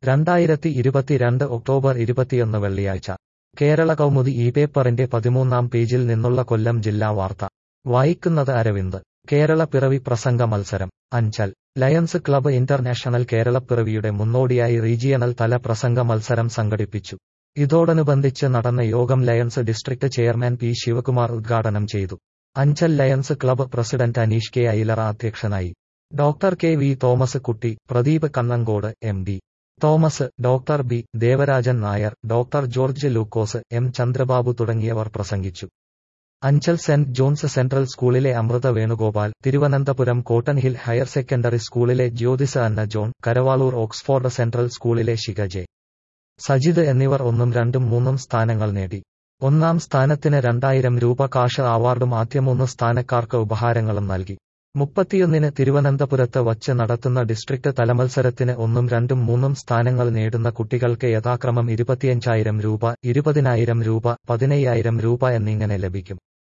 രണ്ടായിരത്തി ഇരുപത്തിരണ്ട് ഒക്ടോബർ ഇരുപത്തിയൊന്ന് വെള്ളിയാഴ്ച കേരള കൗമുദി ഈ പേപ്പറിന്റെ പതിമൂന്നാം പേജിൽ നിന്നുള്ള കൊല്ലം ജില്ലാ വാർത്ത വായിക്കുന്നത് അരവിന്ദ് കേരള പിറവി പ്രസംഗ മത്സരം അഞ്ചൽ ലയൺസ് ക്ലബ്ബ് ഇന്റർനാഷണൽ കേരളപ്പിറവിയുടെ മുന്നോടിയായി റീജിയണൽ തല പ്രസംഗ മത്സരം സംഘടിപ്പിച്ചു ഇതോടനുബന്ധിച്ച് നടന്ന യോഗം lions district chairman P Sivakumar ഉദ്ഘാടനം ചെയ്തു Anchal lions club president Aneesh K Ailara അധ്യക്ഷനായി doctor K V Thomas Kutty Pradeep Kannankode M D Thomas doctor B Devarajan Nair doctor George Lukose M Chandrababu തുടങ്ങിയവർ പ്രസംഗിച്ചു അഞ്ചൽ സെന്റ് ജോൺസ് സെൻട്രൽ സ്കൂളിലെ Amrutha Venugopal Thiruvananthapuram cotton hill higher secondary സ്കൂളിലെ Jyothis Anna John Karavaloor Oxford central സ്കൂളിലെ ശിഖ ജെ സജിത് എന്നിവർ ഒന്നും രണ്ടും മൂന്നും സ്ഥാനങ്ങൾ നേടി ഒന്നാം സ്ഥാനത്തിന് രണ്ടായിരം രൂപ കാഷ് അവാർഡും ആദ്യ മൂന്ന് സ്ഥാനക്കാർക്ക് ഉപഹാരങ്ങളും നൽകി മുപ്പത്തിയൊന്നിന് തിരുവനന്തപുരത്ത് വച്ച് നടത്തുന്ന ഡിസ്ട്രിക്ട് തലമത്സരത്തിന് ഒന്നും രണ്ടും മൂന്നും സ്ഥാനങ്ങൾ നേടുന്ന കുട്ടികൾക്ക് യഥാക്രമം ഇരുപത്തിയഞ്ചായിരം രൂപ ഇരുപതിനായിരം രൂപ പതിനയ്യായിരം രൂപ എന്നിങ്ങനെ ലഭിക്കും